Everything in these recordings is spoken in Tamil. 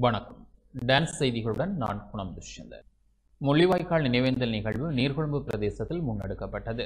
வணக்கம் டான்ஸ் செய்திகளுடன் நான் குணம் துஷ்யந்தர் முள்ளிவாய்க்கால் நினைவேந்தல் நிகழ்வு நீர்கொழும்பு பிரதேசத்தில் முன்னெடுக்கப்பட்டது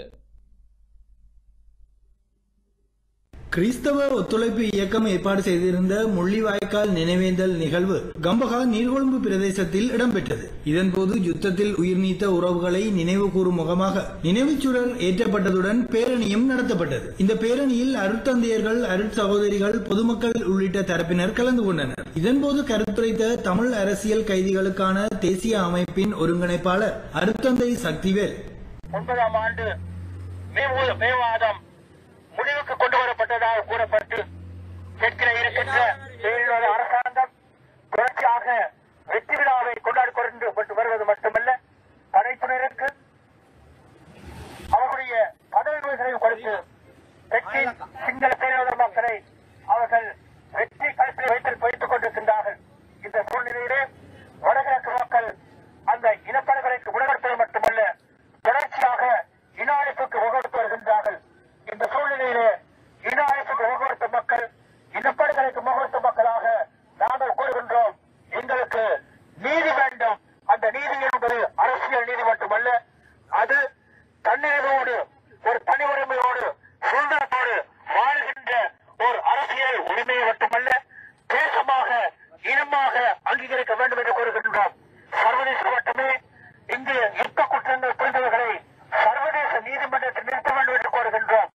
கிறிஸ்தவ ஒத்துழைப்பு இயக்கம் ஏற்பாடு செய்திருந்த முள்ளிவாய்க்கால் நினைவேந்தல் நிகழ்வு கம்பகா நீர்கொழும்பு பிரதேசத்தில் இடம்பெற்றது இதன்போது யுத்தத்தில் உயிர் நீத்த உறவுகளை நினைவு கூறும் முகமாக நினைவுச்சுடர் ஏற்றப்பட்டதுடன் பேரணியும் நடத்தப்பட்டது இந்த பேரணியில் அருட்தந்தையர்கள் அருட்சகோதரிகள் பொதுமக்கள் உள்ளிட்ட தரப்பினர் கலந்து கொண்டனர் இதன்போது கருத்துரைத்த தமிழ் அரசியல் கைதிகளுக்கான தேசிய அமைப்பின் ஒருங்கிணைப்பாளர் அருட்தந்தை சக்திவேல் ஒன்பதாம் ஆண்டு மே மூ- மே மாதம் முடிவுக்கு கொண்டு வரப்பட்டதாக கூறப்பட்டு தெற்கில் இருக்கின்ற செயலோட அரசாங்கம் தொடர்ச்சியாக வெற்றி விழாவை கொண்டாடி கொண்டு கொண்டு வருவது மட்டுமல்ல படைத்துறையினருக்கு அவர்களுடைய பதவி உயர்வுகளையும் கொடுத்து தெற்கின் சிங்கள பேரவாத மக்களை அவர்கள் வெற்றி கழுத்தில் வைத்து வைத்துக் கொண்டிருக்கின்றார்கள் இந்த சூழ்நிலையிலே வடகிழக்கு மக்கள் அந்த இனப்படுகொலைக்கு முடங்கெடுப்பது மட்டுமல்ல தொடர்ச்சியாக இன அழிப்புக்கு முகெடுத்து வருகின்றார்கள் இந்த சூழ்நிலையிலே இன அழிப்புக்கு முகெடுத்த மக்கள் இனப்படுகொலைக்கு முகெடுத்த மக்களாக நாங்கள் கூறுகின்றோம் எங்களுக்கு நீதி வேண்டும் அந்த நீதி என்பது அரசியல் நீதி மட்டுமல்ல அது தன்னிறைவோடு ஒரு தனி உரிமையோடு சுதந்திரத்தோடு வாழ்கின்ற ஒரு அரசியல் உரிமையை மட்டுமல்ல தேசமாக இனமாக அங்கீகரிக்க வேண்டும் என்று கூறுகின்றோம் சர்வதேச மட்டுமே இங்கு யுத்த குற்றங்கள் புரிந்தவர்களை சர்வதேச நீதிமன்றத்தில் நிறுத்த வேண்டும் என்று கோருகின்றோம்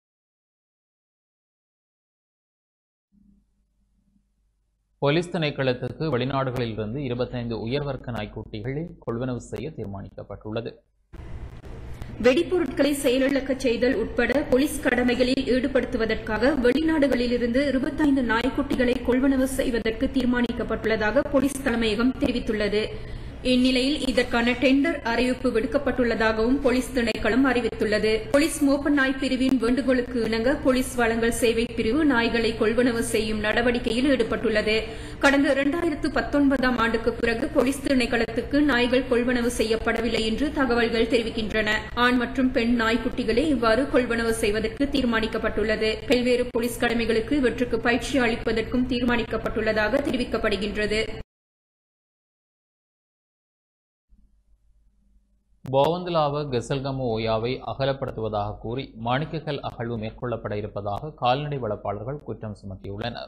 போலீஸ் திணைக்களத்துக்கு வெளிநாடுகளிலிருந்து இருபத்தைந்து உயர்வர்க்க நாய்க்குட்டிகளை கொள்வனவு செய்ய தீர்மானிக்கப்பட்டுள்ளது வெடிப்பொருட்களை செயலிழக்கச் செய்தல் உட்பட போலீஸ் கடமைகளில் ஈடுபடுத்துவதற்காக வெளிநாடுகளிலிருந்து இருபத்தைந்து நாய்க்குட்டிகளை கொள்வனவு செய்வதற்கு தீர்மானிக்கப்பட்டுள்ளதாக போலீஸ் தலைமையகம் தெரிவித்துள்ளது இந்நிலையில் இதற்கான டெண்டர் அறிவிப்பு விடுக்கப்பட்டுள்ளதாகவும் போலீஸ் திணைக்களம் அறிவித்துள்ளது போலீஸ் மோப்ப நாய் பிரிவின் வேண்டுகோளுக்கு இணங்க போலீஸ் வழங்கல் சேவை பிரிவு நாய்களை கொள்வனவு செய்யும் நடவடிக்கையில் ஈடுபட்டுள்ளது கடந்த இரண்டாயிரத்து பத்தொன்பதாம் ஆண்டுக்கு பிறகு போலீஸ் திணைக்களத்துக்கு நாய்கள் கொள்வனவு செய்யப்படவில்லை என்று தகவல்கள் தெரிவிக்கின்றன ஆண் மற்றும் பெண் நாய்க்குட்டிகளை இவ்வாறு கொள்வனவு செய்வதற்கு தீர்மானிக்கப்பட்டுள்ளது பல்வேறு போலீஸ் கடமைகளுக்கு இவற்றுக்கு பயிற்சி அளிப்பதற்கும் தீர்மானிக்கப்பட்டுள்ளதாக தெரிவிக்கப்படுகின்றது போவந்தலாவ கெசல்கமு ஓயாவை அகலப்படுத்துவதாக கூறி மாணிக்கக்கல் அகழ்வு மேற்கொள்ளப்பட இருப்பதாக கால்நடை வளப்பாளர்கள் குற்றம் சுமத்தியுள்ளனர்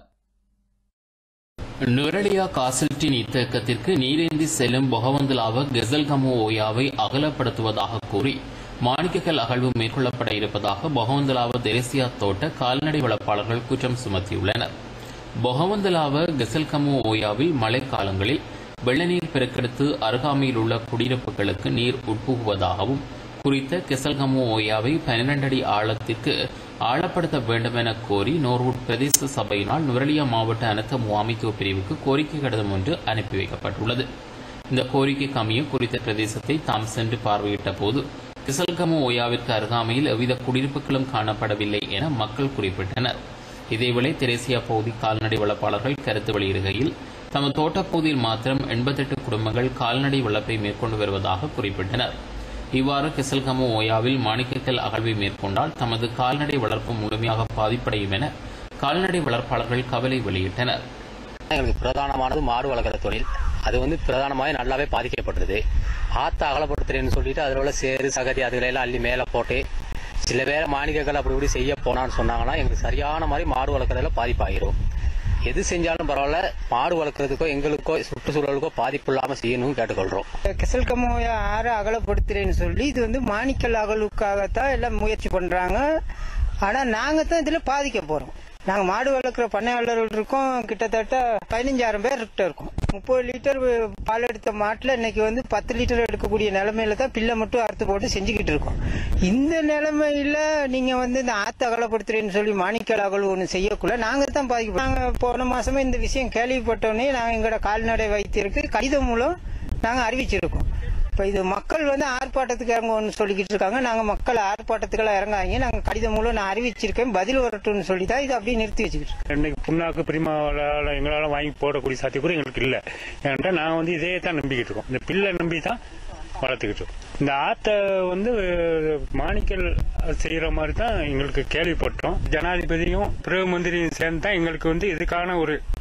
நுரலியா காசில்டி நீர்த்தேக்கத்திற்கு நீரேந்தி செல்லும் பொகவந்தலாவ கெசல்கமு ஓயாவை அகலப்படுத்துவதாக கூறி மாணிக்கக்கல் அகழ்வு மேற்கொள்ளப்பட இருப்பதாக பொகவந்தலாவ தெரேசியா தோட்ட கால்நடை வளப்பாளர்கள் குற்றம் சுமத்தியுள்ளனர் பொகவந்தலாவ கெசல்கமு ஓயாவில் மழைக்காலங்களில் வெள்ளநீர் பெருக்கெடுத்து அருகாமையில் உள்ள குடியிருப்புகளுக்கு நீர் உட்புகுவதாகவும் குறித்த கெசல்கமு ஓயாவை பன்னிரண்டு அடி ஆழத்திற்கு ஆழப்படுத்த வேண்டும் என கோரி நோர்வுட் பிரதேச சபையினால் நுரலியா மாவட்ட அனர்த்த முகாமைத்துவ பிரிவுக்கு கோரிக்கை கடிதம் ஒன்று அனுப்பி வைக்கப்பட்டுள்ளது இந்த கோரிக்கைக்கு அமைய குறித்த பிரதேசத்தை தாம் சென்று பார்வையிட்ட போது கிசல்கமு ஓயாவிற்கு அருகாமையில் எவ்வித குடியிருப்புகளும் காணப்படவில்லை என மக்கள் குறிப்பிட்டனர் இதேவேளை தெரேசியா பகுதி கால்நடை வளர்ப்பாளர்கள் கருத்து வெளியிடுகையில் தமது தோட்டப்பகுதியில் மாத்திரம் எண்பத்தெட்டு குடும்பங்கள் கால்நடை வளர்ப்பை மேற்கொண்டு வருவதாக குறிப்பிட்டனர் இவ்வாறு கிசல்கமு ஓயாவில் மாணிக்கக்கல் அகழ்வை மேற்கொண்டால் தமது கால்நடை வளர்ப்பு முழுமையாக பாதிப்படையும் என கால்நடை வளர்ப்பாளர்கள் கவலை வெளியிட்டனர் எங்களுக்கு பிரதானமானது மாடு வளர்க்குற தொழில் அது வந்து பிரதானமாக நல்லாவே பாதிக்கப்பட்டது ஆத்த அகலப்படுத்துறேன்னு சொல்லிட்டு அதில் உள்ள சேறு சகதி அதுகளெல்லாம் அள்ளி மேலே போட்டு சில பேர் மாணிக்கங்கள் அப்படி இப்படி செய்ய போனான்னு சொன்னாங்கன்னா எங்களுக்கு சரியான மாதிரி மாடு வளர்க்குறதுல பாதிப்பாயிரும் எது செஞ்சாலும் பரவாயில்ல மாடு வளர்க்குறதுக்கோ எங்களுக்கோ சுற்றுச்சூழலுக்கோ பாதிப்பு இல்லாமல் செய்யணும்னு கேட்டுக்கொள்கிறோம் கெசல் கமோய ஆறு அகலப்படுத்துறேன்னு சொல்லி இது வந்து மாணிக்கல் அகலுக்காகத்தான் எல்லாம் முயற்சி பண்றாங்க ஆனா நாங்க தான் இதுல பாதிக்க போறோம் நாங்க மாடு வளர்க்குற பண்ணையாளர்கள் இருக்கோம் கிட்டத்தட்ட பதினஞ்சாயிரம் பேர் கிட்ட இருக்கோம் முப்பது லிட்டர் பால் எடுத்த மாட்டுல இன்னைக்கு வந்து பத்து லிட்டர் எடுக்கக்கூடிய நிலைமையில தான் பில்லை மட்டும் அறுத்து போட்டு செஞ்சுக்கிட்டு இருக்கோம் இந்த நிலைமையில நீங்க வந்து இந்த ஆத்து அகலப்படுத்துறேன்னு சொல்லி மாணிக்கல் அகல் ஒன்று செய்யக்குள்ள நாங்க தான் பாதிக்கப்போம் நாங்க போன மாசமே இந்த விஷயம் கேள்விப்பட்டோன்னே நாங்க எங்களோட கால்நடை வைத்தியருக்கு கடிதம் மூலம் நாங்க அறிவிச்சிருக்கோம் இப்ப இது மக்கள் வந்து ஆர்ப்பாட்டத்துக்கு இறங்குவோம்னு சொல்லிக்கிட்டு இருக்காங்க நாங்க மக்கள் ஆர்ப்பாட்டத்துக்கெல்லாம் இறங்காங்க நாங்க கடிதம் மூலம் நான் அறிவிச்சிருக்கேன் பதில் வரட்டும்னு சொல்லி தான் இதை அப்படியே நிறுத்தி வச்சுக்கிட்டு இருக்கோம். இன்னைக்கு புண்ணாக்கு பிரிமாவால எங்களால வாங்கி போடக்கூடிய சாத்தியக்கூறு எங்களுக்கு இல்லை ஏன்டா நாங்கள் வந்து இதே தான் நம்பிக்கிட்டு இருக்கோம் இந்த பில்லை நம்பி தான் வளர்த்துக்கிட்டு இருக்கோம் இந்த ஆத்த வந்து மாணிக்கல் செய்யற மாதிரி தான் எங்களுக்கு கேள்விப்பட்டோம் ஜனாதிபதியும் பிரதம மந்திரியும் சேர்ந்து தான் எங்களுக்கு வந்து இதுக்கான ஒரு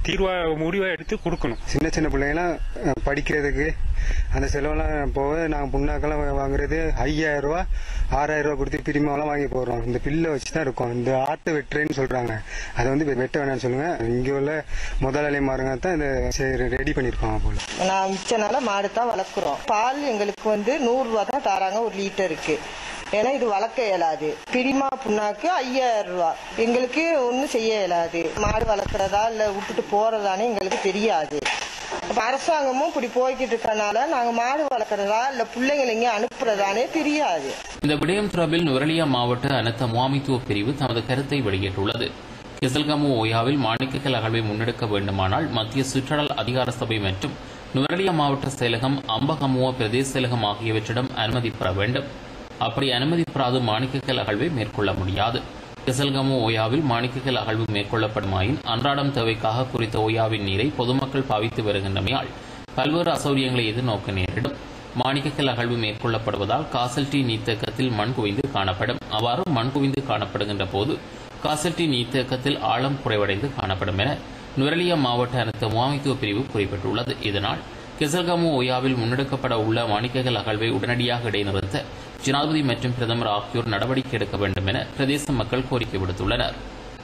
தீர்வா முடிவா எடுத்து கொடுக்கணும் சின்ன சின்ன பிள்ளைங்களாம் அஹ், படிக்கிறதுக்கு அந்த செலவெல்லாம் போக நாங்கள் புண்ணாக்கெல்லாம் வாங்குறது ஐயாயிரம் ரூபா ஆறாயிரம் ரூபா கொடுத்து பிரிமாவெல்லாம் வாங்கி போடுறோம் இந்த பில்லை வச்சு தான் இருக்கோம் இந்த ஆற்று வெட்டுறேன்னு சொல்றாங்க அதை வந்து வெட்ட வேணாம்னு சொல்லுங்க இங்கே உள்ள முதலாளிமாருங்க தான் இதை சரி ரெடி பண்ணியிருப்பாங்க போல நான் மிச்ச நாள மாடு தான் வளர்க்குறோம் பால் எங்களுக்கு வந்து நூறு ரூபா தான் தராங்க ஒரு லிட்டருக்கு ஏன்னா இது வளர்க்க இயலாது பிரிமா புண்ணாக்கு ஐயாயிரம் ரூபா எங்களுக்கு ஒன்றும் செய்ய இயலாது மாடு வளர்க்குறதா இல்லை விட்டுட்டு போறதானே எங்களுக்கு தெரியாது அப்ப அரசாங்கமும் இப்படி போய்கிட்டு இருக்கறனால நாங்க மாடு வளர்க்குறதா இல்லை பிள்ளைங்களை எங்கே அனுப்புறதானே தெரியாது இந்த விடயம் தொடர்பில் நுவரெலியா மாவட்ட அனர்த்த முகாமைத்துவ பிரிவு தமது கருத்தை வெளியிட்டுள்ளது கிசல்கமு ஓயாவில் மாணிக்கக்கல் அகழ்வை முன்னெடுக்க வேண்டுமானால் மத்திய சுற்றடல் அதிகார சபை மற்றும் நுவரெலியா மாவட்ட செயலகம் அம்பகமுவ பிரதேச செயலகம் ஆகியவற்றிடம் அனுமதி பெற வேண்டும் அப்படி அனுமதி பெறாது மாணிக்கக்கல் அகழ்வை மேற்கொள்ள முடியாது கிசல்கமு ஓயாவில் மாணிக்கக்கல் அகழ்வு மேற்கொள்ளப்படுமாயின் அன்றாடம் தேவைக்காக குறித்த ஓயாவின் நீரை பொதுமக்கள் பாவித்து வருகின்றமையால் பல்வேறு அசௌரியங்களை எதிர்நோக்க நேரிடும் மாணிக்கக்கல் அகழ்வு மேற்கொள்ளப்படுவதால் காசல்டி நீர்த்தேக்கத்தில் மண் குவிந்து காணப்படும் அவ்வாறு மண் குவிந்து காணப்படுகின்ற போது காசல்டி நீர்த்தேக்கத்தில் ஆழம் குறைவடைந்து காணப்படும் என நுரலியா மாவட்ட அனைத்து முகாமைத்துவ பிரிவு குறிப்பிட்டுள்ளது இதனால் கிசல்கமு ஒயாவில் முன்னெடுக்கப்பட உள்ள மாணிக்கக்கல் அகழ்வை உடனடியாக இடைநிறுத்த ஜனாதிபதி மற்றும் பிரதமர் ஆகியோர் நடவடிக்கை எடுக்க வேண்டும் என பிரதேச மக்கள் கோரிக்கை விடுத்துள்ளனர்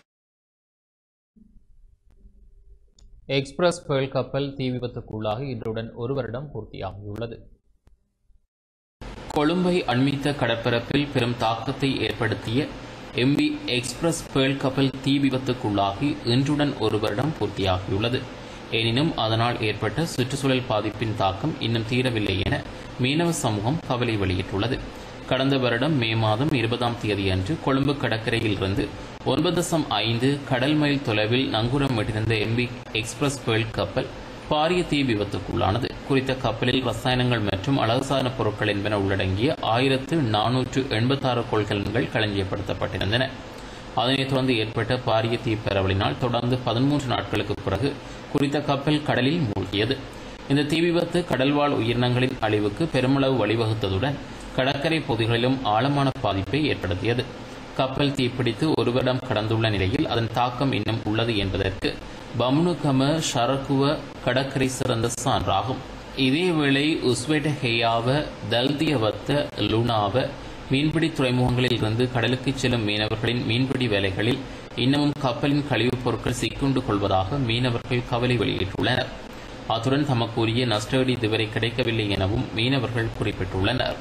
எக்ஸ்பிரஸ் பேர்ல் கப்பல் தீ விபத்துக்குள்ளாகி இன்றுடன் ஒரு வருடம் பூர்த்தியாகியுள்ளது கொழும்பை அண்மித்த கடற்பரப்பில் பெரும் தாக்கத்தை ஏற்படுத்திய எம்பி எக்ஸ்பிரஸ் பேர்ல் கப்பல் தீ விபத்துக்குள்ளாகி இன்றுடன் ஒரு வருடம் பூர்த்தியாகியுள்ளது எனினும் அதனால் ஏற்பட்ட சுற்றுச்சூழல் பாதிப்பின் தாக்கம் இன்னும் தீரவில்லை என மீனவ சமூகம் கவலை வெளியிட்டுள்ளது கடந்த வருடம் மே மாதம் இருபதாம் தேதி அன்று கொழும்பு கடற்கரையில் இருந்து ஒன்பது தசம் ஐந்து கடல் மைல் தொலைவில் நங்கூரம் விட்டிருந்த எம்பி எக்ஸ்பிரஸ் பேர்ல் கப்பல் பாரிய தீ விபத்துக்குள்ளானது குறித்த கப்பலில் ரசாயனங்கள் மற்றும் அழகுசாதன பொருட்கள் என்பன உள்ளடங்கிய ஆயிரத்து நானூற்று எண்பத்தாறு கொள்கலன்கள் களஞ்சியப்படுத்தப்பட்டிருந்தன அதனைத் தொடர்ந்து ஏற்பட்ட பாரிய தீ பரவலினால் தொடர்ந்து பதிமூன்று நாட்களுக்கு பிறகு குறித்த கப்பல் கடலில் மூழ்கியது இந்த தீ விபத்து கடல்வாழ் உயிரினங்களின் அழிவுக்கு பெருமளவு வழிவகுத்ததுடன் கடற்கரை பகுதிகளிலும் ஆழமான பாதிப்பை ஏற்படுத்தியது கப்பல் தீப்பிடித்து ஒரு வருடம் கடந்துள்ள நிலையில் அதன் தாக்கம் இன்னும் உள்ளது என்பதற்கு பம்னுகம ஷரகுவ கடற்கரை சிறந்த சான்றாகும் இதேவேளை உஸ்வெட ஹெயாவ தல்தியவத்த லுனாவ மீன்பிடி துறைமுகங்களில் இருந்து கடலுக்கு செல்லும் மீனவர்களின் மீன்பிடி வேலைகளில் இன்னமும் கப்பலின் கழிவுப் பொருட்கள் சிக்குண்டு கொள்வதாக மீனவர்கள் கவலை வெளியிட்டுள்ளனர் அத்துடன் தமக்குரிய நஷ்டஈடு இதுவரை கிடைக்கவில்லை எனவும் மீனவர்கள் குறிப்பிட்டுள்ளனர்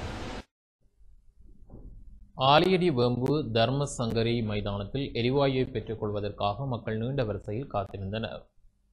ஆலியடி வேம்பு தர்ம சங்கரி மைதானத்தில் எரிவாயுவை பெற்றுக் கொள்வதற்காக மக்கள் நீண்ட வரிசையில் காத்திருந்தனர்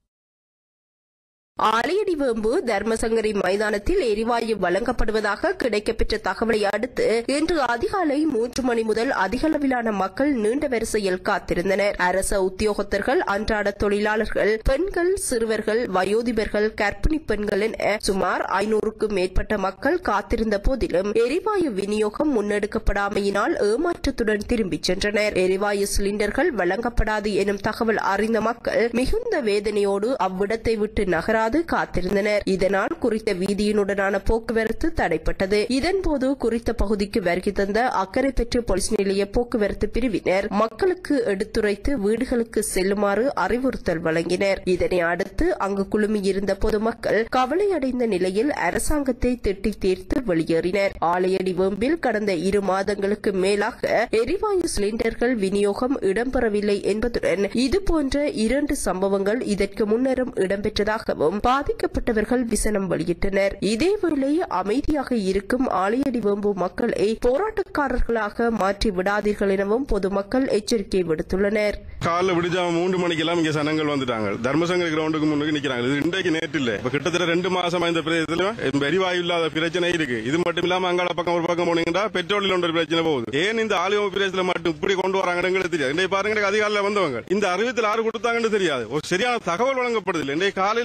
ஆலையடிவேம்பு தர்மசங்கரி மைதானத்தில் எரிவாயு வழங்கப்படுவதாக கிடைக்கப்பெற்ற தகவலை அடுத்து இன்று அதிகாலை மூன்று மணி முதல் அதிகளவிலான மக்கள் நீண்ட வரிசையில் காத்திருந்தனர் அரச உத்தியோகத்தர்கள் அன்றாட தொழிலாளர்கள் பெண்கள் சிறுவர்கள் வயோதிபர்கள் கர்ப்பிணி பெண்கள் என சுமார் ஐநூறுக்கும் மேற்பட்ட மக்கள் காத்திருந்த போதிலும் எரிவாயு விநியோகம் முன்னெடுக்கப்படாமையினால் ஏமாற்றத்துடன் திரும்பிச் சென்றனர் எரிவாயு சிலிண்டர்கள் வழங்கப்படாது எனும் தகவல் அறிந்த மக்கள் மிகுந்த வேதனையோடு அவ்விடத்தை விட்டு நகராது காத்திருந்தனர் இதனால் குறித்த வீதியினுடனான போக்குவரத்து தடைப்பட்டது இதன்போது குறித்த பகுதிக்கு வருகை தந்த அக்கறை பெற்று போலீஸ் நிலைய போக்குவரத்து பிரிவினர் மக்களுக்கு எடுத்துரைத்து வீடுகளுக்கு செல்லுமாறு அறிவுறுத்தல் வழங்கினர் இதனை அடுத்து அங்கு குழுமியிருந்த பொதுமக்கள் கவலையடைந்த நிலையில் அரசாங்கத்தை திட்டி தீர்த்து வெளியேறினர் ஆலையடி வேம்பில் கடந்த இரு மாதங்களுக்கு மேலாக எரிவாயு சிலிண்டர்கள் விநியோகம் இடம்பெறவில்லை என்பதுடன் இதுபோன்ற இரண்டு சம்பவங்கள் இதற்கு முன்னரும் இடம்பெற்றதாகவும் பாதிக்கப்பட்டவர்கள் விசனம் வெளியிட்டனர் இதேவேளை அமைதியாக இருக்கும் ஆலையடி வேம்பு மக்களை போராட்டக்காரர்களாக மாற்றி விடாதீர்கள் எனவும் பொதுமக்கள் எச்சரிக்கை விடுத்துள்ளனர் காலைல விடிஞ்சா மூன்று மணிக்கெல்லாம் இங்க சனங்கள் வந்துட்டாங்க தர்மசங்கர் கிரவுண்டுக்கு முன்னுக்கு நிக்கிறாங்க இது இன்றைக்கு நேற்று இல்ல இப்ப கிட்டத்தட்ட ரெண்டு மாசமா இந்த பிரதேசத்துல எரிவாயு இல்லாத பிரச்சனை இருக்கு இது மட்டும் இல்லாம அங்காள பக்கம் ஒரு பக்கம் போனீங்கன்னா பெட்ரோலில் ஒன்று பிரச்சனை போகுது ஏன் இந்த ஆலியோம பிரதேசத்துல மட்டும் இப்படி கொண்டு வராங்கன்னு எங்களுக்கு தெரியாது இன்றைய பாருங்க அதிகாலையில வந்தவங்க இந்த அறிவித்தல் யாரு கொடுத்தாங்கன்னு தெரியாது ஒரு சரியான தகவல் வழங்கப்படுது இன்றைய காலையில இருந்து பாருங்க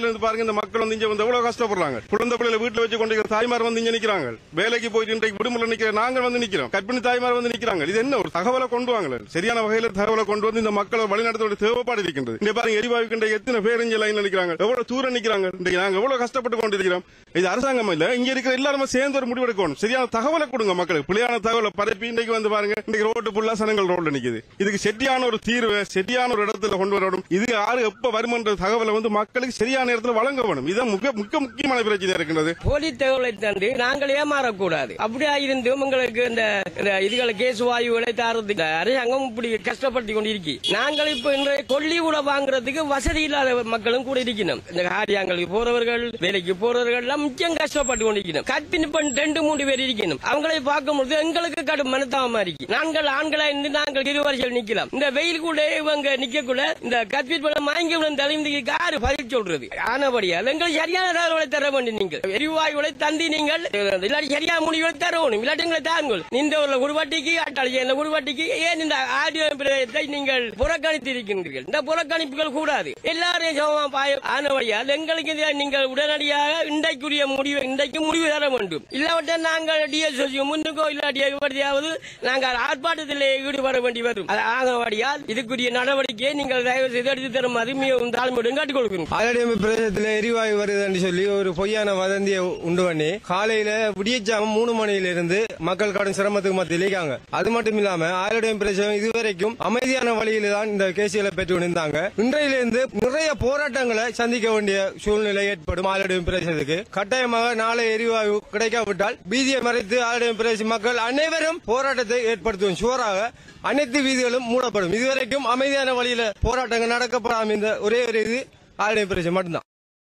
பாருங்க இந்த மக்கள் வந்து இங்க வந்து எவ்வளவு கஷ்டப்படுறாங்க குழந்தை பிள்ளைகளை வீட்டுல வச்சு கொண்டு இருக்கிற தாய்மார் வந்து இங்க நிக்கிறாங்க வேலைக்கு போயிட்டு இன்றைக்கு விடுமுறை நிக்கிற நாங்கள் வந்து நிக்கிறோம் கற்பிணி தாய்மார் வந்து நிக்கிறாங்க இது என்ன ஒரு தகவலை கொண்டு வாங்கல சரியான வகையில தகவலை கொண்டு வந்து இந்த மக்களை வழிநடத்த தேவைப்பாடு இருக்கின்றது இங்க பாருங்க எரிவாயுக்கு இன்றைக்கு எத்தனை பேர் இங்க லைன்ல நிக்கிறாங்க எவ்வளவு தூரம் நிக்கிறாங்க இன்றைக்கு நாங்க எவ்வளவு கஷ்டப்பட்டு கொண்டு இருக்கிறோம் இது அரசாங்கம் இல்ல இங்க இருக்கிற எல்லாருமே சேர்ந்து ஒரு முடிவெடுக்கணும் சரியான தகவலை கொடுங்க மக்களுக்கு பிள்ளையான தகவலை பரப்பி இன்றைக்கு வந்து பாருங்க இன்றைக்கு ரோட்டு ஃபுல்லா சனங்கள் ரோட்ல நிக்குது இதுக்கு சரியான ஒரு தீர்வு சரியான ஒரு இடத்துல கொண்டு வரணும் இது யாரு எப்ப வருமன்ற தகவலை வந்து மக்களுக்கு சரியான நேரத்தில் வழங்க வேணும் இதுதான் மிக மிக முக்கியமான பிரச்சனை இருக்கின்றது போலி தகவலை தந்து நாங்கள் ஏமாறக்கூடாது அப்படியா இருந்தும் உங்களுக்கு இந்த இந்த இதுகளை கேஸ் வாயுகளை தாரது இந்த அரசாங்கம் இப்படி கஷ்டப்படுத்தி கொண்டிருக்கு நாங்கள் இப்ப இன்றைய கொல்லி கூட வாங்குறதுக்கு வசதி இல்லாத மக்களும் கூட இருக்கணும் இந்த காரியாங்களுக்கு போறவர்கள் வேலைக்கு போறவர்கள் எல்லாம் மிச்சம் கஷ்டப்பட்டு கொண்டிருக்கணும் கற்பின் பெண் ரெண்டு மூணு பேர் இருக்கணும் அவங்களை பார்க்கும்போது எங்களுக்கு கடும் மனத்தாம இருக்கு நாங்கள் ஆண்களா இருந்து நாங்கள் இருவரிசையில் நிக்கலாம் இந்த வெயில் கூட இவங்க நிக்க கூட இந்த கற்பின் பெண் மயங்கி விழுந்த தலைமுறைக்கு யாரு பதில் சொல்றது ஆனபடியால் எங்களுக்கு சரியான தகவலை தர வேண்டும் நீங்கள் எரிவாயுகளை தந்தி நீங்கள் இல்லாட்டி சரியான முடிவுகளை தரணும் இல்லாட்டி எங்களை தாருங்கள் இந்த ஒரு குருவாட்டிக்கு அட்டாளி இந்த குருவாட்டிக்கு ஏன் இந்த ஆடியோ பிரதேசத்தை நீங்கள் புறக்கணித்து இருக்கின்றீர்கள் இந்த புறக்கணிப்புகள் கூடாது எல்லாரையும் சமமா பாய ஆனபடியால் எங்களுக்கு இதை நீங்கள் உடனடியாக இன்றைக்குரிய முடிவு இன்றைக்கு முடிவு தர வேண்டும் இல்லாவிட்ட நாங்கள் டிஎஸ்ஓசி முன்னுக்கோ இல்லாட்டி எப்படியாவது நாங்கள் ஆர்ப்பாட்டத்தில் ஈடுபட வேண்டி வரும் அது ஆனபடியால் இதுக்குரிய நடவடிக்கையை நீங்கள் தயவு செய்து எடுத்து தருமாறு மிகவும் தாழ்மையுடன் கேட்டுக்கொள்கிறோம் ஆலடியம்பு பிரதேசத்துல எரிவாயு வருதுன்னு சொல்லி ஒரு பொய்யான வதந்தியை உண்டு பண்ணி காலையில விடியச்சாம மூணு மணியில இருந்து மக்கள் கடும் சிரமத்துக்கு மத்தியில் இருக்காங்க அது மட்டும் இல்லாம ஆலடியம் பிரதேசம் இதுவரைக்கும் அமைதியான வழியில தான் இந்த கேசிகளை பெற்று கொண்டிருந்தாங்க இன்றையிலிருந்து நிறைய போராட்டங்களை சந்திக்க வேண்டிய சூழ்நிலை ஏற்படும் ஆலடியம் பிரதேசத்துக்கு கட்டாயமாக நாளை எரிவாயு கிடைக்காவிட்டால் பீதியை மறைத்து ஆலடியம் பிரதேச மக்கள் அனைவரும் போராட்டத்தை ஏற்படுத்தும் சுவராக அனைத்து வீதிகளும் மூடப்படும் இதுவரைக்கும் அமைதியான வழியில போராட்டங்கள் நடக்கப்படாம இந்த ஒரே ஒரு இது ஆலடியம் பிரதேசம் மட்டும்தான்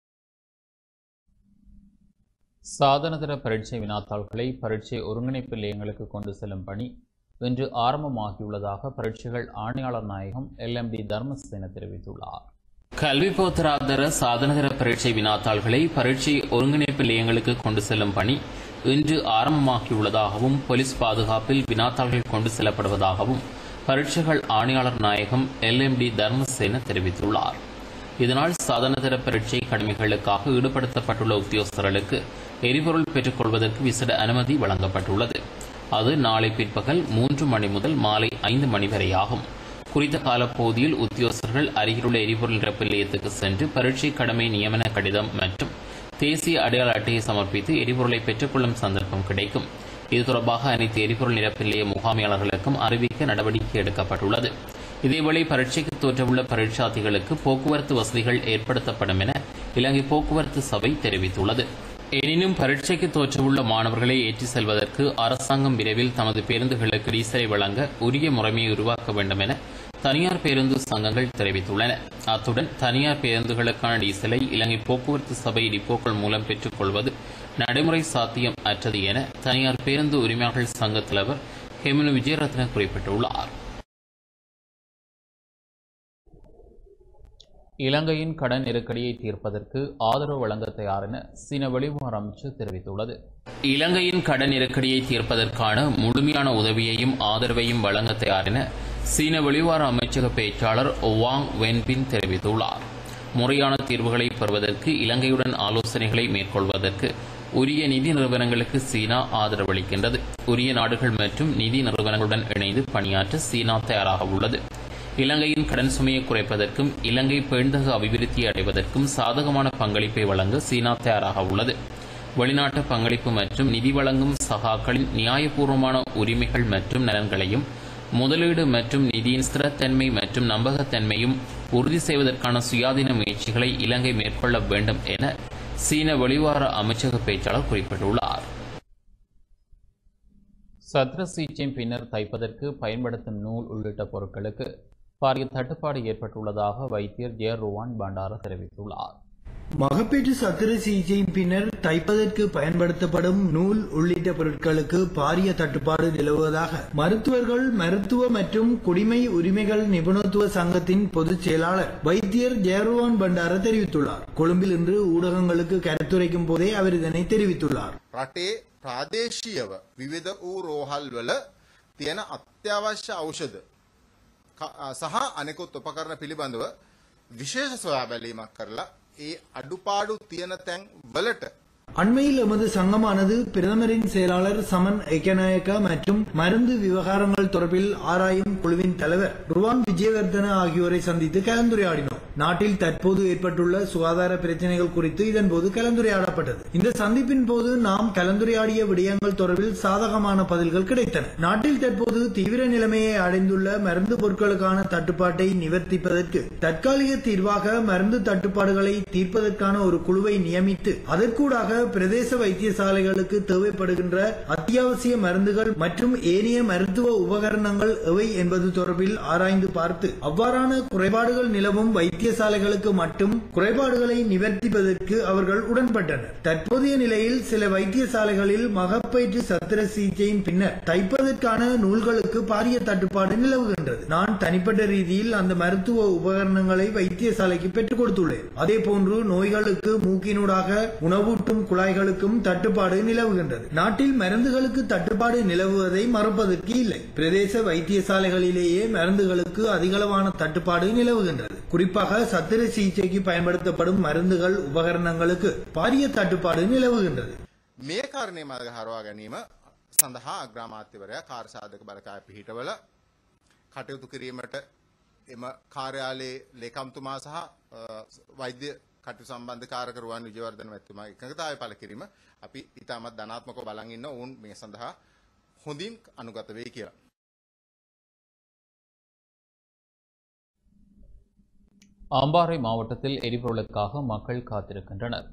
சாதனதர பரீட்சை வினாத்தாள்களை பரீட்சை ஒருங்கிணைப்பு நிலையங்களுக்கு கொண்டு செல்லும் பணி இன்று ஆரம்பமாகியுள்ளதாக பரீட்சைகள் ஆணையாளர் நாயகம் எல்எம்டி தர்மசேன தெரிவித்துள்ளார் கல்வி போத்தராதர சாதனதர பரீட்சை வினாத்தாள்களை பரீட்சை ஒருங்கிணைப்பு நிலையங்களுக்கு கொண்டு செல்லும் பணி இன்று ஆரம்பமாகியுள்ளதாகவும் போலீஸ் பாதுகாப்பில் வினாத்தாள்கள் கொண்டு செல்லப்படுவதாகவும் பரீட்சைகள் ஆணையாளர் நாயகம் எல்எம்டி தர்மசேன தெரிவித்துள்ளார் இதனால் சாதனதர பரீட்சை கடமைகளுக்காக ஈடுபடுத்தப்பட்டுள்ள உத்தியோகஸ்தர்களுக்கு எரிபொருள் பெற்றுக் கொள்வதற்கு விசேட அனுமதி வழங்கப்பட்டுள்ளது அது நாளை பிற்பகல் மூன்று மணி முதல் மாலை ஐந்து மணி வரை ஆகும் குறித்த காலப்பகுதியில் உத்தியோகஸ்தர்கள் அருகிலுள்ள எரிபொருள் நிரப்பு நிலையத்துக்கு சென்று பரீட்சை கடமை நியமன கடிதம் மற்றும் தேசிய அடையாள அட்டையை சமர்ப்பித்து எரிபொருளை பெற்றுக்கொள்ளும் சந்தர்ப்பம் கிடைக்கும் இது தொடர்பாக அனைத்து எரிபொருள் நிரப்பு நிலைய முகாமையாளர்களுக்கும் அறிவிக்க நடவடிக்கை எடுக்கப்பட்டுள்ளது இதேவேளை பரீட்சைக்கு தோற்றவுள்ள பரீட்சார்த்திகளுக்கு போக்குவரத்து வசதிகள் ஏற்படுத்தப்படும் என இலங்கை போக்குவரத்து சபை தெரிவித்துள்ளது எனினும் பரீட்சைக்கு தோற்றவுள்ள மாணவர்களை ஏற்றிச் செல்வதற்கு அரசாங்கம் விரைவில் தமது பேருந்துகளுக்கு டீசலை வழங்க உரிய முறைமையை உருவாக்க வேண்டும் என தனியார் பேருந்து சங்கங்கள் தெரிவித்துள்ளன அத்துடன் தனியார் பேருந்துகளுக்கான டீசலை இலங்கை போக்குவரத்து சபை டிப்போக்கள் மூலம் பெற்றுக் கொள்வது நடைமுறை சாத்தியம் அற்றது என தனியார் பேருந்து உரிமையாளர்கள் சங்க தலைவர் ஹெமினு விஜயரத்ன குறிப்பிட்டுள்ளார் இலங்கையின் கடன் நெருக்கடியை தீர்ப்பதற்கு ஆதரவு வழங்க தயார் என சீன வெளிவார அமைச்சு தெரிவித்துள்ளது இலங்கையின் கடன் நெருக்கடியை தீர்ப்பதற்கான முழுமையான உதவியையும் ஆதரவையும் வழங்க தயார் என சீன வெளிவார அமைச்சக பேச்சாளர் வாங் வென்பின் தெரிவித்துள்ளார் முறையான தீர்வுகளை பெறுவதற்கு இலங்கையுடன் ஆலோசனைகளை மேற்கொள்வதற்கு உரிய நிதி நிறுவனங்களுக்கு சீனா ஆதரவளிக்கின்றது உரிய நாடுகள் மற்றும் நிதி நிறுவனங்களுடன் இணைந்து பணியாற்ற சீனா தயாராக உள்ளது இலங்கையின் கடன் சுமையை குறைப்பதற்கும் இலங்கை பெண்தக அபிவிருத்தி அடைவதற்கும் சாதகமான பங்களிப்பை வழங்க சீனா தயாராக உள்ளது வெளிநாட்டு பங்களிப்பு மற்றும் நிதி வழங்கும் சகாக்களின் நியாயபூர்வமான உரிமைகள் மற்றும் நலன்களையும் முதலீடு மற்றும் நிதியின் ஸ்திரத்தன்மை மற்றும் நம்பகத்தன்மையும் உறுதி செய்வதற்கான சுயாதீன முயற்சிகளை இலங்கை மேற்கொள்ள வேண்டும் என சீன வெளிவார அமைச்சக பேச்சாளர் குறிப்பிட்டுள்ளார் சத்திர சிகிச்சை பின்னர் தைப்பதற்கு பயன்படுத்தும் நூல் உள்ளிட்ட பொருட்களுக்கு பாரிய தட்டுப்பாடு ஏற்பட்டுள்ளதாக வைத்தியர் ஜே ருவான் பண்டார தெரிவித்துள்ளார் மகப்பேற்று சத்திர சிகிச்சையின் பின்னர் தைப்பதற்கு பயன்படுத்தப்படும் நூல் உள்ளிட்ட பொருட்களுக்கு பாரிய தட்டுப்பாடு நிலவுவதாக மருத்துவர்கள் மருத்துவ மற்றும் குடிமை உரிமைகள் நிபுணத்துவ சங்கத்தின் பொதுச் செயலாளர் வைத்தியர் ஜெயருவான் பண்டார தெரிவித்துள்ளார் கொழும்பில் இன்று ஊடகங்களுக்கு கருத்துரைக்கும் போதே அவர் இதனை தெரிவித்துள்ளார் රටේ ප්‍රාදේශීයව විවිධ වූ රෝහල් වල තියෙන අත්‍යවශ්‍ය ඖෂධ ක- සහ අනෙකුත් උපකරණ පිළිබඳව විශේෂ සොයා බැලීමක් කරලා ඒ අඩුපාඩු තියෙන තැන් වලට அண்மையில் எமது சங்கமானது பிரதமரின் செயலாளர் சமன் ஐக்கியநாயக்கா மற்றும் மருந்து விவகாரங்கள் தொடர்பில் ஆராயும் குழுவின் தலைவர் ருவான் விஜயவர்தன ஆகியோரை சந்தித்து கலந்துரையாடினோம் நாட்டில் தற்போது ஏற்பட்டுள்ள சுகாதார பிரச்சனைகள் குறித்து இதன்போது கலந்துரையாடப்பட்டது இந்த சந்திப்பின் போது நாம் கலந்துரையாடிய விடயங்கள் தொடர்பில் சாதகமான பதில்கள் கிடைத்தன நாட்டில் தற்போது தீவிர நிலைமையை அடைந்துள்ள மருந்து பொருட்களுக்கான தட்டுப்பாட்டை நிவர்த்திப்பதற்கு தற்காலிக தீர்வாக மருந்து தட்டுப்பாடுகளை தீர்ப்பதற்கான ஒரு குழுவை நியமித்து அதற்கூடாக பிரதேச வைத்தியசாலைகளுக்கு தேவைப்படுகின்ற அத்தியாவசிய மருந்துகள் மற்றும் ஏனைய மருத்துவ உபகரணங்கள் எவை என்பது தொடர்பில் ஆராய்ந்து பார்த்து அவ்வாறான குறைபாடுகள் நிலவும் வைத்தியசாலைகளுக்கு மட்டும் குறைபாடுகளை நிவர்த்திப்பதற்கு அவர்கள் உடன்பட்டனர் தற்போதைய நிலையில் சில வைத்தியசாலைகளில் மகப்பயிற்று சத்திர சிகிச்சையின் பின்னர் தைப்பதற்கான நூல்களுக்கு பாரிய தட்டுப்பாடு நிலவுகின்றது நான் தனிப்பட்ட ரீதியில் அந்த மருத்துவ உபகரணங்களை வைத்தியசாலைக்கு பெற்றுக் கொடுத்துள்ளேன் அதே போன்று நோய்களுக்கு மூக்கினூடாக உணவூட்டும் குழாய்களுக்கும் தட்டுப்பாடு நிலவுகின்றது நாட்டில் மருந்துகளுக்கு தட்டுப்பாடு நிலவுவதை மறுப்பதற்கு இல்லை பிரதேச வைத்தியசாலைகளிலேயே மருந்துகளுக்கு அதிகளவான தட்டுப்பாடு நிலவுகின்றது குறிப்பாக சத்திர சிகிச்சைக்கு பயன்படுத்தப்படும் மருந்துகள் உபகரணங்களுக்கு பாரிய தட்டுப்பாடு நிலவுகின்றது මේ කාරණය මඟ හරවා ගැනීම සඳහා අග්‍රාමාත්‍යවරයා කාර්සාධක බලකාය පිහිටවල කටයුතු කිරීමට එම කාර්යාලයේ ලේකම්තුමා සහ අ, වෛද්‍ය කටු සම්බන්ධ කාරකරුවන් විජවර්ධන මැතිතුමා එකඟතාවය පළ කිරීම අපි ඉතාමත් ධනාත්මකව බලන් ඉන්න ඔවුන් මේ සඳහා හොඳින් අනුගත වෙයි කියලා. அம்பாறை மாவட்டத்தில் எரிபொருளுக்காக மக்கள் காத்திருக்கின்றனர்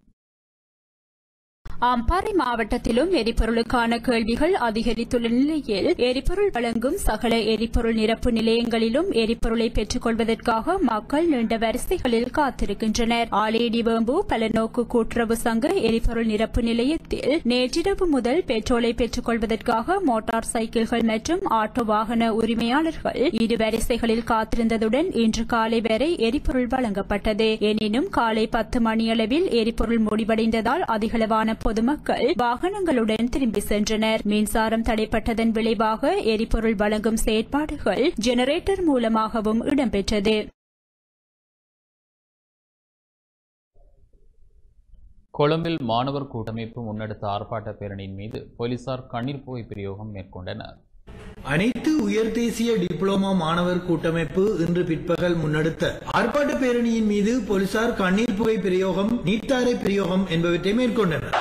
அம்பாறை மாவட்டத்திலும் எரிபொருளுக்கான கேள்விகள் அதிகரித்துள்ள நிலையில் எரிபொருள் வழங்கும் சகல எரிபொருள் நிரப்பு நிலையங்களிலும் எரிபொருளை பெற்றுக் கொள்வதற்காக மக்கள் நீண்ட வரிசைகளில் காத்திருக்கின்றனர் ஆலேடி வேம்பு பலநோக்கு கூட்டுறவு சங்க எரிபொருள் நிரப்பு நிலையத்தில் நேற்றிரவு முதல் பெட்ரோலை பெற்றுக் கொள்வதற்காக மோட்டார் சைக்கிள்கள் மற்றும் ஆட்டோ வாகன உரிமையாளர்கள் இரு வரிசைகளில் காத்திருந்ததுடன் இன்று காலை வரை எரிபொருள் வழங்கப்பட்டது எனினும் காலை பத்து மணியளவில் எரிபொருள் முடிவடைந்ததால் அதிகளவான பொதுமக்கள் வாகனங்களுடன் திரும்பி சென்றனர் மின்சாரம் தடைப்பட்டதன் விளைவாக எரிபொருள் வழங்கும் செயற்பாடுகள் ஜெனரேட்டர் மூலமாகவும் இடம்பெற்றது கொழும்பில் மாணவர் கூட்டமைப்பு முன்னெடுத்த ஆர்ப்பாட்ட பேரணியின் மீது போலீசார் கண்ணீர் புகை பிரயோகம் மேற்கொண்டனர் அனைத்து உயர் தேசிய டிப்ளோமா மாணவர் கூட்டமைப்பு இன்று பிற்பகல் முன்னெடுத்த ஆர்ப்பாட்ட பேரணியின் மீது போலீசார் கண்ணீர் புகை பிரயோகம் நீட்டாரை பிரயோகம் என்பவற்றை மேற்கொண்டனர்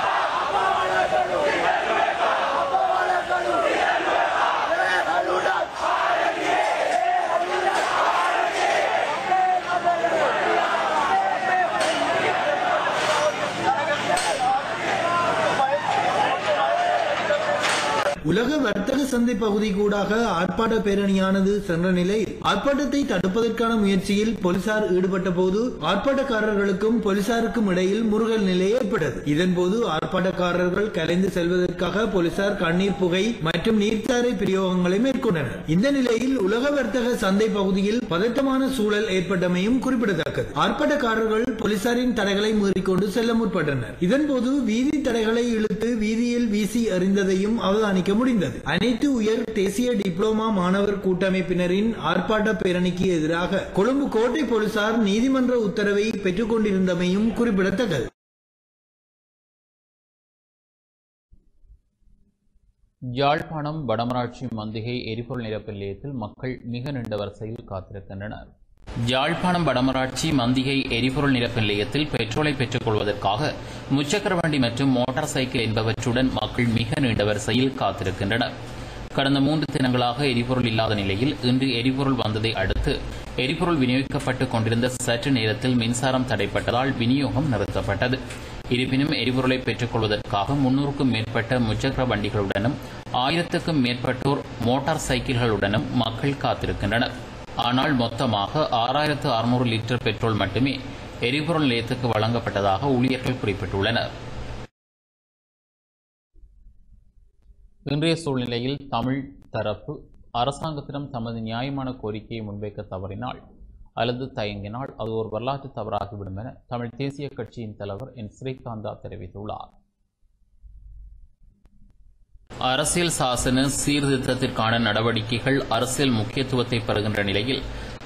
உலக வர்த்தக சந்தை பகுதி கூடாக ஆர்ப்பாட்ட பேரணியானது சென்ற நிலையில் ஆர்ப்பாட்டத்தை தடுப்பதற்கான முயற்சியில் போலீசார் ஈடுபட்ட போது ஆர்ப்பாட்டக்காரர்களுக்கும் போலீசாருக்கும் இடையில் முருகல் நிலை ஏற்பட்டது இதன்போது ஆர்ப்பாட்டக்காரர்கள் கலைந்து செல்வதற்காக போலீசார் கண்ணீர் புகை மற்றும் நீர்த்தாரை பிரயோகங்களை மேற்கொண்டனர் இந்த நிலையில் உலக வர்த்தக சந்தை பகுதியில் பதட்டமான சூழல் ஏற்பட்டமையும் குறிப்பிடத்தக்கது ஆர்ப்பாட்டக்காரர்கள் போலீசாரின் தடைகளை மீறிக்கொண்டு செல்ல முற்பட்டனர் இதன்போது வீதி தடைகளை இழுத்து வீதியில் வீசி எறிந்ததையும் அவதானிக்க முடிந்தது அனைத்து உயர் தேசிய டிப்ளோமா மாணவர் கூட்டமைப்பினரின் ஆர்ப்பாட்ட பேரணிக்கு எதிராக கொழும்பு கோட்டை போலீசார் நீதிமன்ற உத்தரவை பெற்றுக் கொண்டிருந்தமையும் குறிப்பிடத்தக்கது யாழ்ப்பாணம் வடமராட்சி மந்திகை எரிபொருள் நிரப்பு நிலையத்தில் மக்கள் மிக நீண்ட வரிசையில் காத்திருக்கின்றனர் யாழ்ப்பாணம் வடமராட்சி மந்திகை எரிபொருள் நிரப்பு நிலையத்தில் பெட்ரோலை பெற்றுக் கொள்வதற்காக முச்சக்கர வண்டி மற்றும் மோட்டார் சைக்கிள் என்பவற்றுடன் மக்கள் மிக நீண்ட வரிசையில் காத்திருக்கின்றனர் கடந்த மூன்று தினங்களாக எரிபொருள் இல்லாத நிலையில் இன்று எரிபொருள் வந்ததை அடுத்து எரிபொருள் விநியோகிக்கப்பட்டுக் கொண்டிருந்த சற்று நேரத்தில் மின்சாரம் தடைப்பட்டதால் விநியோகம் நிறுத்தப்பட்டது இருப்பினும் எரிபொருளை பெற்றுக் கொள்வதற்காக முன்னூறுக்கும் மேற்பட்ட முச்சக்கர வண்டிகளுடனும் ஆயிரத்துக்கும் மேற்பட்டோர் மோட்டார் சைக்கிள்களுடனும் மக்கள் காத்திருக்கின்றனர் ஆனால் மொத்தமாக ஆறாயிரத்து அறுநூறு லிட்டர் பெட்ரோல் மட்டுமே எரிபொருள் நிலையத்துக்கு வழங்கப்பட்டதாக ஊழியர்கள் குறிப்பிட்டுள்ளனர் இன்றைய சூழ்நிலையில் தமிழ் தரப்பு அரசாங்கத்திடம் தமது நியாயமான கோரிக்கையை முன்வைக்க தவறினால் அல்லது தயங்கினால் அது ஒரு வரலாற்று தவறாகிவிடும் என தமிழ் தேசிய கட்சியின் தலைவர் என் ஸ்ரீகாந்தா தெரிவித்துள்ளார் அரசியல் சாசன சீர்திருத்தத்திற்கான நடவடிக்கைகள் அரசியல் முக்கியத்துவத்தை பெறுகின்ற நிலையில்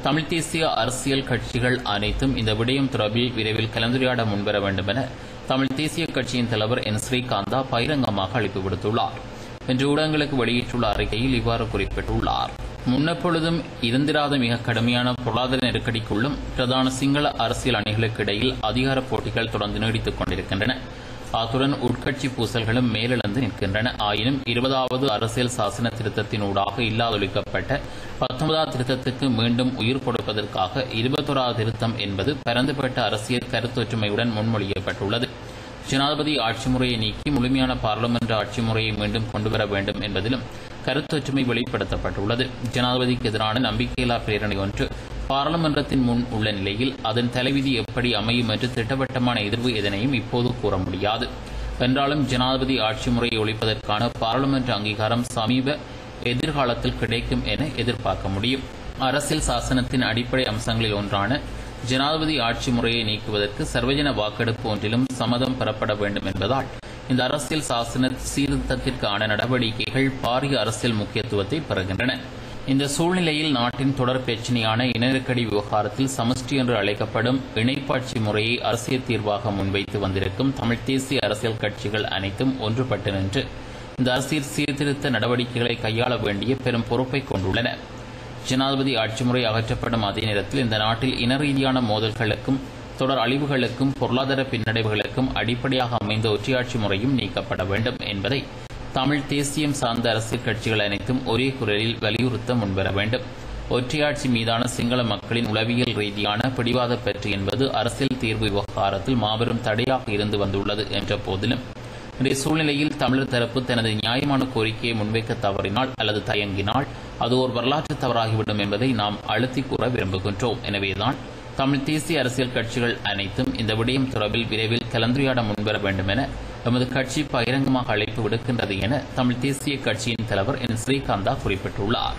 தமிழ் தேசிய அரசியல் கட்சிகள் அனைத்தும் இந்த விடயம் தொடர்பில் விரைவில் கலந்துரையாட முன்வர வேண்டும் என தமிழ் தேசிய கட்சியின் தலைவர் என் ஸ்ரீகாந்தா பகிரங்கமாக அழைப்பு விடுத்துள்ளார் இன்று ஊடகங்களுக்கு வெளியிட்டுள்ள அறிக்கையில் இவ்வாறு குறிப்பிட்டுள்ளார் முன்னெப்பொழுதும் இருந்திராத மிக கடுமையான பொருளாதார நெருக்கடிக்குள்ளும் பிரதான சிங்கள அரசியல் அணிகளுக்கு இடையில் அதிகார போட்டிகள் தொடர்ந்து நீடித்துக் கொண்டிருக்கின்றன அத்துடன் உட்கட்சி பூசல்களும் மேலெழுந்து நிற்கின்றன ஆயினும் இருபதாவது அரசியல் சாசன திருத்தத்தின் ஊடாக இல்லாதொழிக்கப்பட்ட பத்தொன்பதாம் திருத்தத்துக்கு மீண்டும் உயிர் கொடுப்பதற்காக இருபத்தோராவது திருத்தம் என்பது பரந்துபட்ட அரசியல் கருத்தொற்றுமையுடன் முன்மொழியப்பட்டுள்ளது ஜனாதிபதி ஆட்சி முறையை நீக்கி முழுமையான பாராளுமன்ற ஆட்சி முறையை மீண்டும் கொண்டுவர வேண்டும் என்பதிலும் கருத்தொற்றுமை வெளிப்படுத்தப்பட்டுள்ளது ஜனாதிபதிக்கு எதிரான நம்பிக்கையில்லா பிரேரணை ஒன்று பாராளுமன்றத்தின் முன் உள்ள நிலையில் அதன் தலைவிதி எப்படி அமையும் என்று திட்டவட்டமான எதிர்வு எதனையும் இப்போது கூற முடியாது என்றாலும் ஜனாதிபதி ஆட்சி முறையை ஒழிப்பதற்கான பாராளுமன்ற அங்கீகாரம் சமீப எதிர்காலத்தில் கிடைக்கும் என எதிர்பார்க்க முடியும் அரசியல் சாசனத்தின் அடிப்படை அம்சங்களில் ஒன்றான ஜனாதிபதி ஆட்சி முறையை நீக்குவதற்கு சர்வஜன வாக்கெடுப்பு ஒன்றிலும் சம்மதம் பெறப்பட வேண்டும் என்பதால் இந்த அரசியல் சாசன சீர்திருத்தத்திற்கான நடவடிக்கைகள் பாரிய அரசியல் முக்கியத்துவத்தை பெறுகின்றன இந்த சூழ்நிலையில் நாட்டின் தொடர் பிரச்சினையான இன நெருக்கடி விவகாரத்தில் சமஷ்டி என்று அழைக்கப்படும் இணைப்பாட்சி முறையை அரசியல் தீர்வாக முன்வைத்து வந்திருக்கும் தமிழ் தேசிய அரசியல் கட்சிகள் அனைத்தும் ஒன்றுபட்டு நின்று இந்த அரசியல் சீர்திருத்த நடவடிக்கைகளை கையாள வேண்டிய பெரும் பொறுப்பை கொண்டுள்ளன ஜனாதிபதி ஆட்சி முறை அகற்றப்படும் அதே நேரத்தில் இந்த நாட்டில் இன ரீதியான மோதல்களுக்கும் தொடர் அழிவுகளுக்கும் பொருளாதார பின்னடைவுகளுக்கும் அடிப்படையாக அமைந்த ஒற்றையாட்சி முறையும் நீக்கப்பட வேண்டும் என்பதை தமிழ் தேசியம் சார்ந்த அரசியல் கட்சிகள் அனைத்தும் ஒரே குரலில் வலியுறுத்த முன்வர வேண்டும் ஒற்றையாட்சி மீதான சிங்கள மக்களின் உளவியல் ரீதியான பிடிவாத பற்று என்பது அரசியல் தீர்வு விவகாரத்தில் மாபெரும் தடையாக இருந்து வந்துள்ளது என்ற போதிலும் இன்றைய சூழ்நிலையில் தமிழர் தரப்பு தனது நியாயமான கோரிக்கையை முன்வைக்க தவறினால் அல்லது தயங்கினால் அது ஒரு வரலாற்று தவறாகிவிடும் என்பதை நாம் அழுத்தி கூற விரும்புகின்றோம் எனவேதான் தமிழ் தேசிய அரசியல் கட்சிகள் அனைத்தும் இந்த விடயம் தொடர்பில் விரைவில் கலந்துரையாட முன்வர வேண்டும் என எமது கட்சி பகிரங்கமாக அழைப்பு விடுக்கின்றது என தமிழ் தேசிய கட்சியின் தலைவர் என் ஸ்ரீகாந்தா குறிப்பிட்டுள்ளார்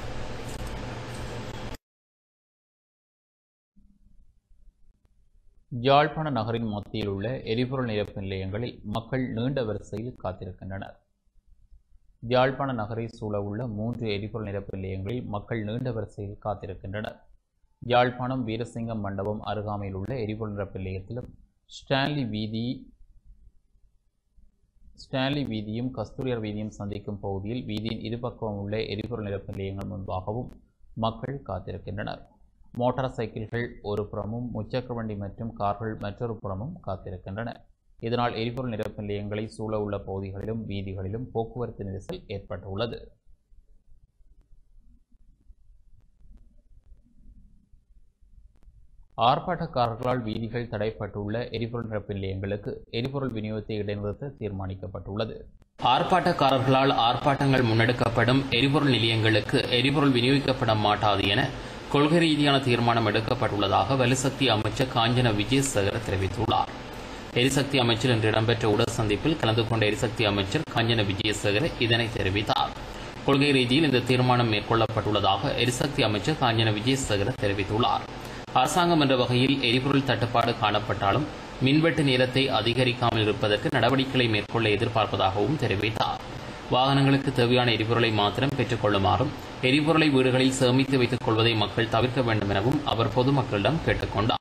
யாழ்ப்பாண நகரின் மத்தியில் உள்ள எரிபொருள் நிரப்பு நிலையங்களில் மக்கள் நீண்ட வரிசையில் காத்திருக்கின்றனர் யாழ்ப்பாண நகரை சூழவுள்ள மூன்று எரிபொருள் நிரப்பு நிலையங்களில் மக்கள் நீண்ட வரிசையில் காத்திருக்கின்றனர் யாழ்ப்பாணம் வீரசிங்கம் மண்டபம் அருகாமையில் உள்ள எரிபொருள் நிரப்பு நிலையத்திலும் ஸ்டான்லி வீதி ஸ்டான்லி வீதியும் கஸ்தூரியர் வீதியும் சந்திக்கும் பகுதியில் வீதியின் இருபக்கமும் உள்ள எரிபொருள் நிரப்பு நிலையங்கள் முன்பாகவும் மக்கள் காத்திருக்கின்றனர் மோட்டார் சைக்கிள்கள் ஒரு புறமும் முச்சக்கர வண்டி மற்றும் கார்கள் மற்றொரு புறமும் காத்திருக்கின்றன இதனால் எரிபொருள் நிரப்பு நிலையங்களை சூழ உள்ள பகுதிகளிலும் வீதிகளிலும் போக்குவரத்து நெரிசல் ஏற்பட்டுள்ளது ஆர்ப்பாட்டக்காரர்களால் வீதிகள் தடைப்பட்டுள்ள எரிபொருள் நிரப்பு நிலையங்களுக்கு எரிபொருள் விநியோகத்தை இடைநிறுத்த தீர்மானிக்கப்பட்டுள்ளது ஆர்ப்பாட்டக்காரர்களால் ஆர்ப்பாட்டங்கள் முன்னெடுக்கப்படும் எரிபொருள் நிலையங்களுக்கு எரிபொருள் விநியோகிக்கப்பட மாட்டாது என கொள்கை ரீதியான தீர்மானம் எடுக்கப்பட்டுள்ளதாக வலுசக்தி அமைச்சர் காஞ்சன விஜயசேகர் தெரிவித்துள்ளார் எரிசக்தி அமைச்சர் இன்று இடம்பெற்ற உடல் சந்திப்பில் கலந்து கொண்ட எரிசக்தி அமைச்சர் காஞ்சன விஜயசேகர் இதனை தெரிவித்தார் கொள்கை ரீதியில் இந்த தீர்மானம் மேற்கொள்ளப்பட்டுள்ளதாக எரிசக்தி அமைச்சர் காஞ்சன விஜயசேகர் தெரிவித்துள்ளார் அரசாங்கம் என்ற வகையில் எரிபொருள் தட்டுப்பாடு காணப்பட்டாலும் மின்வெட்டு நேரத்தை அதிகரிக்காமல் இருப்பதற்கு நடவடிக்கைகளை மேற்கொள்ள எதிர்பார்ப்பதாகவும் தெரிவித்தார் வாகனங்களுக்கு தேவையான எரிபொருளை மாத்திரம் பெற்றுக் கொள்ளுமாறும் எரிபொருளை வீடுகளில் சேமித்து வைத்துக் கொள்வதை மக்கள் தவிர்க்க வேண்டும் எனவும் அவர் பொதுமக்களிடம் கேட்டுக் கொண்டார்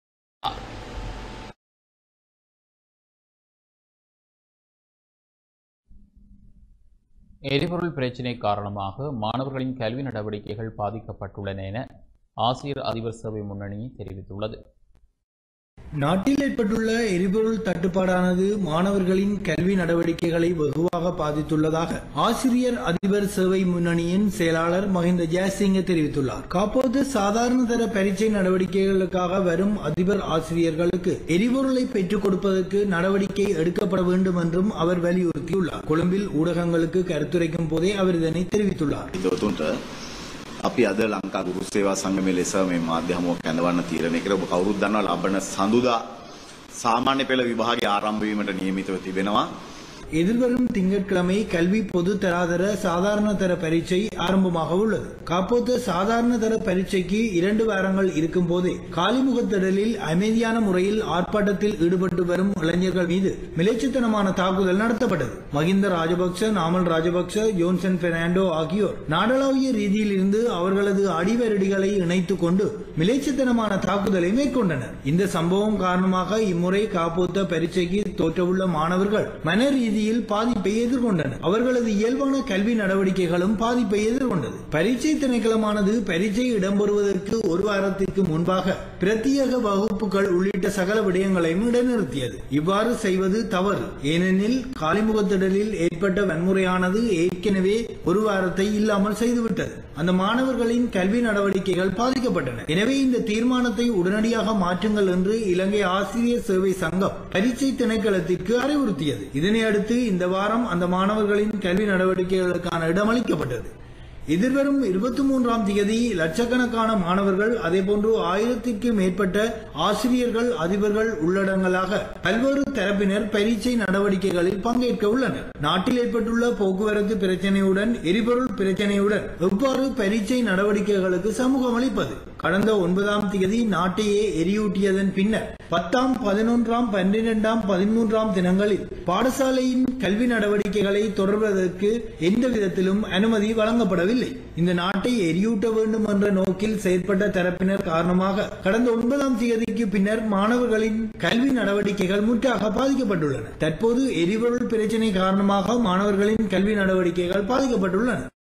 எரிபொருள் பிரச்சினை காரணமாக மாணவர்களின் கல்வி நடவடிக்கைகள் பாதிக்கப்பட்டுள்ளன என ஆசிரியர் அதிபர் சேவை முன்னணி தெரிவித்துள்ளது நாட்டில் ஏற்பட்டுள்ள எரிபொருள் தட்டுப்பாடானது மாணவர்களின் கல்வி நடவடிக்கைகளை வெகுவாக பாதித்துள்ளதாக ஆசிரியர் அதிபர் சேவை முன்னணியின் செயலாளர் மஹிந்த ஜெயசிங்க தெரிவித்துள்ளார் காப்போது சாதாரண தர பரீட்சை நடவடிக்கைகளுக்காக வரும் அதிபர் ஆசிரியர்களுக்கு எரிபொருளை பெற்றுக் கொடுப்பதற்கு நடவடிக்கை எடுக்கப்பட வேண்டும் என்றும் அவர் வலியுறுத்தியுள்ளார் கொழும்பில் ஊடகங்களுக்கு கருத்துரைக்கும் போதே அவர் இதனை தெரிவித்துள்ளார் අපි අද ලංකා ගුරු සේවා සංගමේ ලෙස මේ මාධ්‍ය හමුවක් කැඳවන්න තීරණය කර ඔබ කවුරුත් දන්නවා ලබන සඳුදා සාමාන්‍ය පෙළ විභාගය ආරම්භ වීමට නියමිතව තිබෙනවා. எதிர்வரும் திங்கட்கிழமை கல்வி பொது தராதர சாதாரண தர பரீட்சை ஆரம்பமாக உள்ளது காப்போத்த சாதாரண தர பரீட்சைக்கு இரண்டு வாரங்கள் இருக்கும் போதே காலிமுகத்திடலில் அமைதியான முறையில் ஆர்ப்பாட்டத்தில் ஈடுபட்டு வரும் இளைஞர்கள் மீது மிலைச்சுத்தனமான தாக்குதல் நடத்தப்பட்டது மகிந்த ராஜபக்ச நாமல் ராஜபக்ச ஜோன்சன் பெர்னாண்டோ ஆகியோர் நாடளாவிய ரீதியில் இருந்து அவர்களது அடிவரடிகளை இணைத்துக் கொண்டு மிலைச்சுத்தனமான தாக்குதலை மேற்கொண்டனர் இந்த சம்பவம் காரணமாக இம்முறை காப்போத்த பரீட்சைக்கு தோற்றவுள்ள மாணவர்கள் மன ரீதியில் பாதிப்பை எதிர்கொண்டனர் அவர்களது இயல்பான கல்வி நடவடிக்கைகளும் பாதிப்பை எதிர்கொண்டது பரீட்சை திணைக்களமானது பரீட்சை இடம்பெறுவதற்கு ஒரு வாரத்திற்கு முன்பாக பிரத்யேக வகுப்புகள் உள்ளிட்ட சகல விடயங்களையும் இடைநிறுத்தியது இவ்வாறு செய்வது தவறு ஏனெனில் காலிமுகத்திடலில் ஏற்பட்ட வன்முறையானது ஏற்கனவே ஒரு வாரத்தை இல்லாமல் செய்துவிட்டது அந்த மாணவர்களின் கல்வி நடவடிக்கைகள் பாதிக்கப்பட்டன எனவே இந்த தீர்மானத்தை உடனடியாக மாற்றுங்கள் என்று இலங்கை ஆசிரியர் சேவை சங்கம் பரீட்சை திணைக்களத்திற்கு அறிவுறுத்தியது இதனை அடுத்து இந்த வாரம் அந்த மாணவர்களின் கல்வி நடவடிக்கைகளுக்கான இடம் அளிக்கப்பட்டது எதிர்வரும் இருபத்தி மூன்றாம் தேதி லட்சக்கணக்கான மாணவர்கள் அதேபோன்று ஆயிரத்திற்கு மேற்பட்ட ஆசிரியர்கள் அதிபர்கள் உள்ளடங்கலாக பல்வேறு தரப்பினர் பரீட்சை நடவடிக்கைகளில் பங்கேற்க உள்ளனர் நாட்டில் ஏற்பட்டுள்ள போக்குவரத்து பிரச்சனையுடன் எரிபொருள் பிரச்சனையுடன் எவ்வாறு பரீட்சை நடவடிக்கைகளுக்கு சமூகம் அளிப்பது கடந்த ஒன்பதாம் தேதி நாட்டையே எரியூட்டியதன் பின்னர் பத்தாம் பதினொன்றாம் பன்னிரெண்டாம் பதிமூன்றாம் தினங்களில் பாடசாலையின் கல்வி நடவடிக்கைகளை தொடர்வதற்கு எந்த விதத்திலும் அனுமதி வழங்கப்படவில்லை இந்த நாட்டை எரியூட்ட வேண்டும் என்ற நோக்கில் செயற்பட்ட தரப்பினர் காரணமாக கடந்த ஒன்பதாம் தேதிக்கு பின்னர் மாணவர்களின் கல்வி நடவடிக்கைகள் முற்றாக பாதிக்கப்பட்டுள்ளன தற்போது எரிபொருள் பிரச்சினை காரணமாக மாணவர்களின் கல்வி நடவடிக்கைகள் பாதிக்கப்பட்டுள்ளன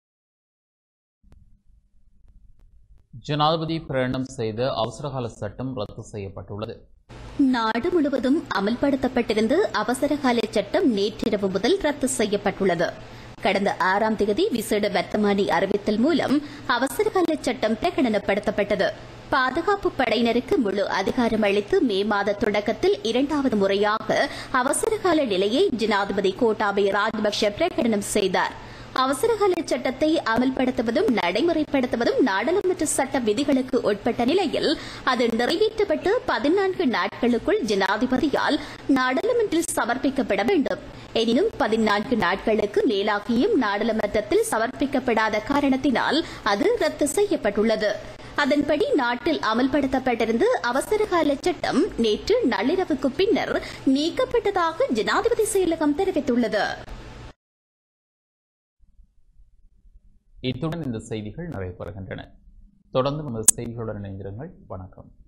ஜனாதிபதி பிரகடனம் செய்த அவசரகால சட்டம் ரத்து செய்யப்பட்டுள்ளது நாடு முழுவதும் அமல்படுத்தப்பட்டிருந்த அவசரகால சட்டம் நேற்றிரவு முதல் ரத்து செய்யப்பட்டுள்ளது கடந்த ஆறாம் தேதி விசேட வர்த்தமானி அறிவித்தல் மூலம் அவசரகால சட்டம் பிரகடனப்படுத்தப்பட்டது பாதுகாப்பு படையினருக்கு முழு அதிகாரம் அளித்து மே மாத தொடக்கத்தில் இரண்டாவது முறையாக அவசரகால நிலையை ஜனாதிபதி கோட்டாபய ராஜபக்ஷ பிரகடனம் செய்தார் அவசரகால சட்டத்தை அமல்படுத்துவதும் நடைமுறைப்படுத்துவதும் நாடாளுமன்ற சட்ட விதிகளுக்கு உட்பட்ட நிலையில் அது நிறைவேற்றப்பட்டு பதினான்கு நாட்களுக்குள் ஜனாதிபதியால் நாடாளுமன்றில் சமர்ப்பிக்கப்பட வேண்டும் எனினும் பதினான்கு நாட்களுக்கு மேலாகியும் நாடாளுமன்றத்தில் சமர்ப்பிக்கப்படாத காரணத்தினால் அது ரத்து செய்யப்பட்டுள்ளது அதன்படி நாட்டில் அமல்படுத்தப்பட்டிருந்த அவசரகால சட்டம் நேற்று நள்ளிரவுக்கு பின்னர் நீக்கப்பட்டதாக ஜனாதிபதி செயலகம் தெரிவித்துள்ளது இத்துடன் இந்த செய்திகள் நிறைவு பெறுகின்றன தொடர்ந்து நமது செய்திகளுடன் இணைந்திருங்கள் வணக்கம்